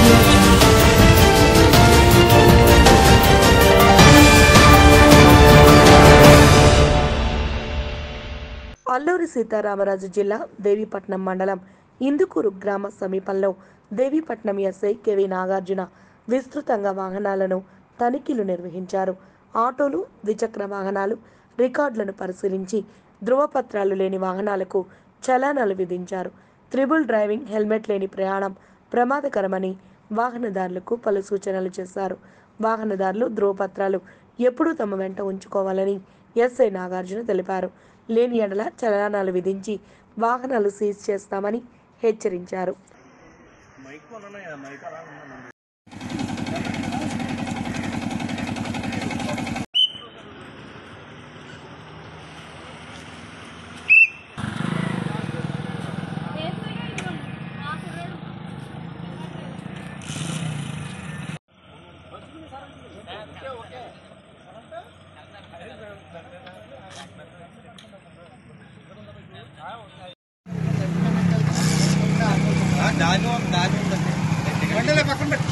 audio jungle. Alluri Sitaramaraju జిల్లా దేవీపట్నం మండలం ఇందుకూరు గ్రామ సమీపంలో దేవీపట్నం ఎస్ఐ కెవి నాగార్జున విస్తృతంగా వాహనాలను తనిఖీలు నిర్వహించారు ఆటోలు ద్విచక్ర వాహనాలు రికార్డులను పరిశీలించి ధృవపత్రాలు లేని వాహనాలకు చలానాలు విధించారు త్రిబుల్ డ్రైవింగ్ హెల్మెట్ లేని ప్రయాణం ప్రమాదకరమని వాహనదారులకు పలు సూచనలు చేశారు వాహనదారులు ధృవపత్రాలు ఎప్పుడూ తమ వెంట ఉంచుకోవాలని ఎస్ఐ నాగార్జున తెలిపారు లేని ఎడల చలనాలు విధించి వాహనాలు సీజ్ చేస్తామని హెచ్చరించారు మైక్ ఉన్నాయి కదా మైక్ అలా ఉన్నాను దాని దాని ఉందండి పక్కన పెట్టి